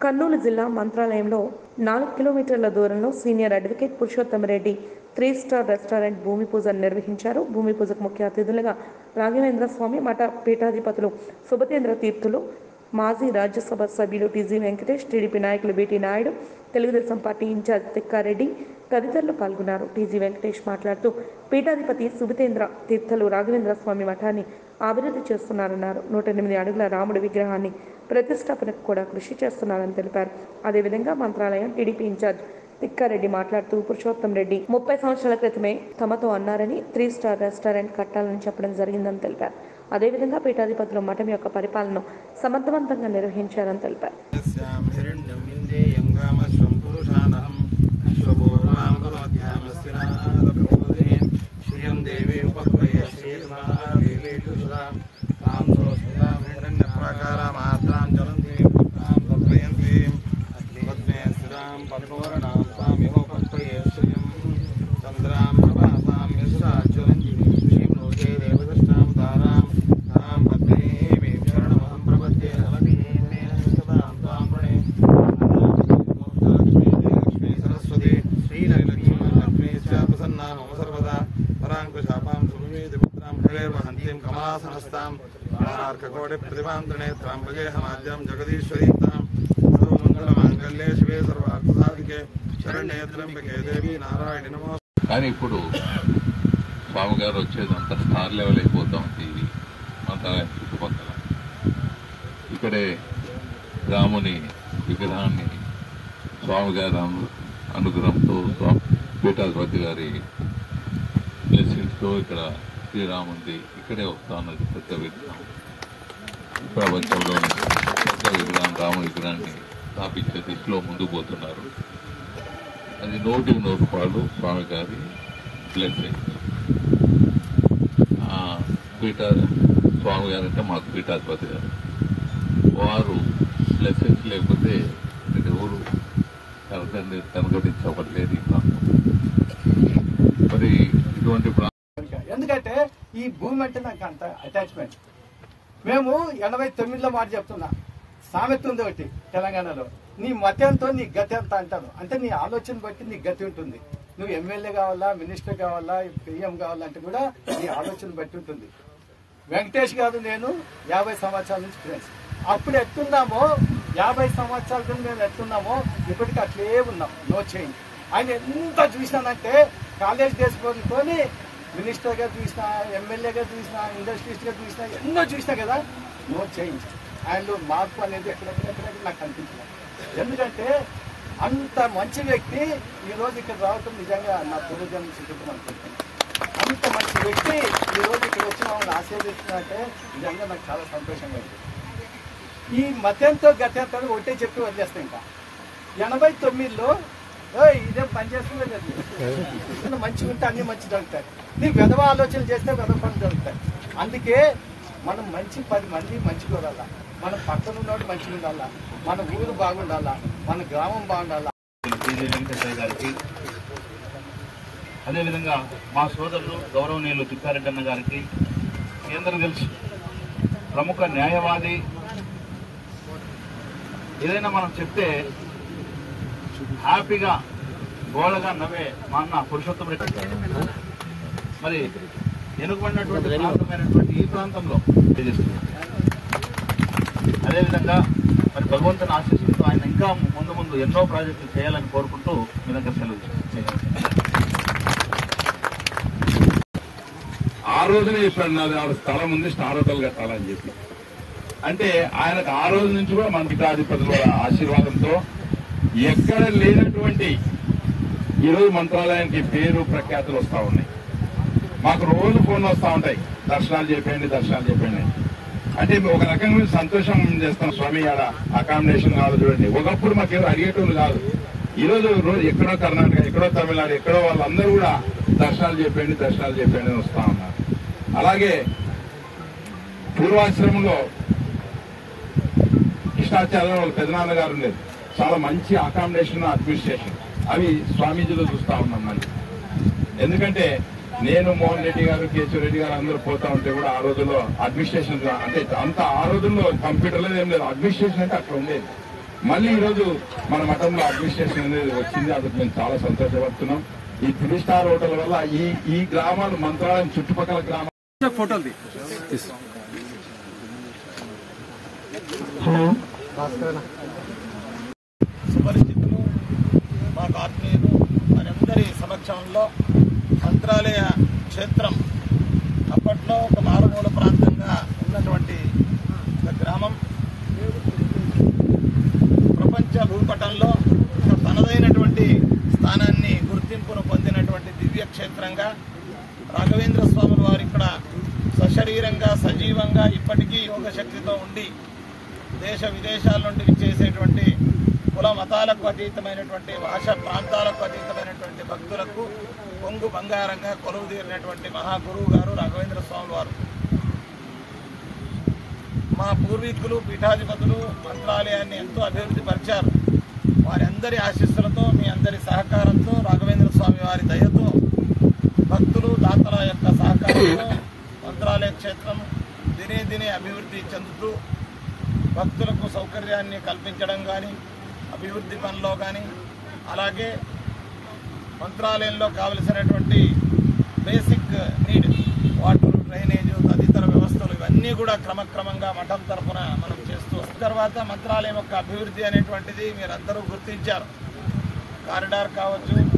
కర్నూలు జిల్లా మంత్రాలయంలో నాలుగు కిలోమీటర్ల దూరంలో senior advocate Purushotham Reddy three star restaurant భూమి పూజను నిర్వహించారు భూమి పూజకు ముఖ్య అతిథులుగా రాఘవేంద్ర స్వామి మఠ పీఠాధిపతులు సుభతేంద్ర తీర్థులు మాజీ రాజ్యసభ సభ్యులు టీజీ వెంకటేష్ టీడీపీ నాయకులు BT Naidu Telugu Desam party incharge Tikka Reddy తదితరులు పాల్గొన్నారు టీజీ వెంకటేష్ మాట్లాడుతూ పీఠాధిపతి సుభతేంద్ర తీర్థలు రాఘవేంద్ర స్వామి మఠాన్ని అభివృద్ధి చేస్తున్నారన్నారు నూట ఎనిమిది అడుగుల రాముడి విగ్రహాన్ని ప్రతిష్టాపనకు కూడా కృషి చేస్తున్నారని తెలిపారు అదేవిధంగా మంత్రాలయం టీడీపీ ఇన్ఛార్జ్ తిక్కారెడ్డి మాట్లాడుతూ పురుషోత్తం రెడ్డి ముప్పై సంవత్సరాల క్రితమే తమతో అన్నారని త్రీ స్టార్ రెస్టారెంట్ కట్టాలని చెప్పడం జరిగిందని తెలిపారు అదేవిధంగా పీఠాధిపతులు మఠం యొక్క పరిపాలనను సమర్థవంతంగా నిర్వహించారని తెలిపారు यस्यां हिरण्यं विन्देयं गामश्वं पुरुषाणहं अश्वपूर्वां करोत्यामस्तिनादप्रबोधिनीं श्रियं देवी उपक्वये श्रीर्महादेवीषुरां तां सोऽस्मितां हिरण्यप्राकारामात्रां ज्वलन्तीं तां तत्रयन्तीं पद्मे स्थिरां पद्मवर्णां तामिहोपक्वये श्रियं चन्द्रां प्रभासां यशसा ज्वलन्तीं श्रीं लोके देवदृष्टां तारां तां पद्मेवीं शरणमहं प्रपद्ये नवतीं सदां त्वां प्रणे लक्ष्मी सरस्वती श्रीलक्ष्मी लक्ष्मी च प्रसन्ना मम सर्वदा पराङ्कुशापां सुमेधिपुत्रां हृदयवहन्तीं कमलासनस्तां कर्ककोटिप्रतिभां त्रिनेत्रां भगेहमाद्यां जगदीश्वरीं तां सर्वमङ्गलमाङ्गल्ये शिवे सर्वार्थसाधिके शरण्ये त्र्यम्बके देवी नारायणि नमः కానీ ఇప్పుడు స్వామి గారు వచ్చేదంతా స్టార్ లెవెల్ అయిపోతా ఉంది ఇది మంత్రాలయం చుట్టుపక్కల ఇక్కడే రాముని విగ్రహాన్ని స్వామి గారి అను- అనుగ్రహంతో స్వామి పీఠాధిపతి గారి బ్లెస్సింగ్స్తో ఇక్కడ శ్రీరాముంది ఇక్కడే వస్తా ఉన్నది పెద్ద విగ్రహం ప్రపంచంలోని పెద్ద విగ్రహం రామ విగ్రహాన్ని స్థాపించే దిశలో ముందుకు పోతున్నారు అది నూటికి నూరు రూపాయలు స్వామి గారి బ్లెస్సింగ్ పీఠ స్వామి గారు అంటే మాకు పీఠాధిపతి గారు వారు బ్లెస్సింగ్స్ లేకపోతే ఇక్కడ ఎవరు కనకని కనకటించబడలేదు ఈ ప్రాంతం మరి ఇటువంటి ప్రా ఎందుకంటే ఈ భూమి అంటే నాకు అంత అటాచ్మెంట్ మేము ఎనభై తొమ్మిదిలో మాట చెప్తున్నా సామెత ఉంది ఒకటి తెలంగాణలో నీ మతంతో నీ గతి ఎంత అంటారు అంటే నీ ఆలోచన బట్టి నీ గతి ఉంటుంది నువ్వు ఎమ్మెల్యే కావాలా మినిస్టర్ కావాలా పిఎం కావాలా అంటే కూడా నీ ఆలోచన బట్టి ఉంటుంది వెంకటేష్ గారు నేను యాభై సంవత్సరాల నుంచి ఫ్రెండ్స్ అప్పుడు ఎట్టున్నామో యాభై సంవత్సరాల క్రితం మేము ఎట్టున్నామో ఇప్పటికి అట్లే ఉన్నాం నో చేంజ్ ఆయన ఎంత చూసినానంటే కాలేజ్ డేస్ పోనీ మినిస్టర్గా చూసినా ఎమ్మెల్యేగా చూసినా ఇండస్ట్రీస్గా చూసినా ఎన్నో చూసినా కదా నో చేంజ్ ఆయనలో మార్పు అనేది ఎక్కడెక్కడెక్కడ నాకు కనిపించింది ఎందుకంటే అంత మంచి వ్యక్తి ఈ రోజు ఇక్కడ రావటం నిజంగా నా పూర్వజన్మ సుఖం అనుకుంటున్నాను అంత మంచి వ్యక్తి ఈ రోజు ఇక్కడ వచ్చి మమ్మల్ని ఆశీర్వదిస్తున్నట్టే నిజంగా నాకు చాలా సంతోషంగా ఉంది ఈ మతంతో గతంతో ఒకటే చెప్పి వదిలేస్తాం ఇంకా ఎనభై తొమ్మిదిలో "ఓయ్, ఇదేం పని చేస్తుందో లేదు మంచిగా ఉంటే అన్ని మంచి జరుగుతాయి నీ వెధవ ఆలోచనలు చేస్తే వెధవ పనులు జరుగుతాయి అందుకే మనం మంచి పది మంది మంచిగా ఉండాలా మన పక్కన ఉన్నోడు మంచిగా ఉండాలా మన ఊరు బాగుండాలా మన గ్రామం బాగుండాలా శ్రీ వెంకటేశ్వర గారికి అదేవిధంగా మా సోదరులు గౌరవనీయులు తిప్పారెడ్డి అన్న గారికి మీ అందరూ తెలుసు ప్రముఖ న్యాయవాది ఏదైనా మనం చెప్తే హ్యాపీగా గోళగా నవ్వే మా అన్న పురుషోత్తం రెడ్డి మరి వెనుకబడినటువంటి ప్రాంతమైనటువంటి ఈ ప్రాంతంలో తెలియజేస్తున్నాం అదేవిధంగా మరి భగవంతుని ఆశీస్సులతో ఆయన ఇంకా ముందు ముందు ఎన్నో ప్రాజెక్టులు చేయాలని కోరుకుంటూ మీ దగ్గర సెలవు ఆ రోజునే చెప్పాడు నాది ఆడ స్థలం ఉంది స్టార్ హోటల్ కట్టాలని చెప్పి అంటే ఆయనకు ఆ రోజు నుంచి కూడా మన పీఠాధిపతుల ఆశీర్వాదంతో ఎక్కడ లేనటువంటి ఈరోజు మంత్రాలయానికి పేరు ప్రఖ్యాతులు వస్తా ఉన్నాయి మాకు రోజు ఫోన్లు వస్తా ఉంటాయి దర్శనాలు చెప్పండి దర్శనాలు చెప్పండి అంటే ఒక రకంగా మేము సంతోషం చేస్తాం స్వామి ఆడ అకామిడేషన్ కాదు చూడండి ఒకప్పుడు మాకు ఎవరు అడిగేటోళ్ళు కాదు ఈ రోజు రోజు ఎక్కడో కర్ణాటక ఎక్కడో తమిళనాడు ఎక్కడో వాళ్ళందరూ కూడా దర్శనాలు చెప్పండి దర్శనాలు చెప్పండి అని వస్తా ఉన్నారు అలాగే పూర్వాశ్రమంలో కృష్ణాచార్య వాళ్ళ పెదనాన్న గారు ఉండేది చాలా మంచి అకామిడేషన్ అడ్మినిస్ట్రేషన్ అవి స్వామీజీలో చూస్తా ఉన్నాం మళ్ళీ ఎందుకంటే నేను మోహన్ రెడ్డి గారు కేశవ రెడ్డి గారు అందరూ పోతా ఉంటే కూడా ఆ రోజుల్లో అడ్మినిస్ట్రేషన్ అంటే అంత ఆ రోజుల్లో కంప్యూటర్లో ఏం లేదు అడ్మినిస్ట్రేషన్ అంటే అట్లా ఉండేది మళ్ళీ ఈ రోజు మన మఠంలో అడ్మినిస్ట్రేషన్ అనేది వచ్చింది అందుకు మేము చాలా సంతోషపడుతున్నాం ఈ త్రీ స్టార్ హోటల్ వల్ల ఈ ఈ గ్రామాలు మంత్రాలయం చుట్టుపక్కల గ్రామాలు సుపరిచితులు మాకు ఆత్మీయులు వారందరి సమక్షంలో మంత్రాలయ క్షేత్రం అప్పట్లో ఒక మారుమూల ప్రాంతంగా ఉన్నటువంటి ఒక గ్రామం ప్రపంచ భూపటంలో ఒక తనదైనటువంటి స్థానాన్ని గుర్తింపును పొందినటువంటి దివ్య క్షేత్రంగా రాఘవేంద్ర స్వాములు వారు ఇక్కడ సశరీరంగా సజీవంగా ఇప్పటికీ యోగ శక్తితో ఉండి దేశ విదేశాల నుండి విచ్చేసేటువంటి కుల మతాలకు అతీతమైనటువంటి భాష ప్రాంతాలకు అతీతమైనటువంటి భక్తులకు పొంగు బంగారంగా కొలువు తీరినటువంటి మహాగురువు గారు రాఘవేంద్ర స్వామి వారు మా పూర్వీకులు పీఠాధిపతులు మంత్రాలయాన్ని ఎంతో అభివృద్ధి పరిచారు వారందరి ఆశీస్సులతో మీ అందరి సహకారంతో రాఘవేంద్ర స్వామి వారి దయతో భక్తులు దాతల యొక్క సహకారంతో మంత్రాలయ క్షేత్రం దినే దినే అభివృద్ధి చెందుతూ భక్తులకు సౌకర్యాన్ని కల్పించడం కానీ అభివృద్ధి పనిలో కానీ అలాగే మంత్రాలయంలో కావలసినటువంటి బేసిక్ నీడ్ వాటర్ డ్రైనేజ్ తదితర వ్యవస్థలు ఇవన్నీ కూడా క్రమక్రమంగా మఠం తరఫున మనం చేస్తూ వస్తాం. తర్వాత మంత్రాలయం యొక్క అభివృద్ధి అనేటువంటిది మీరందరూ గుర్తించారు కారిడార్ కావచ్చు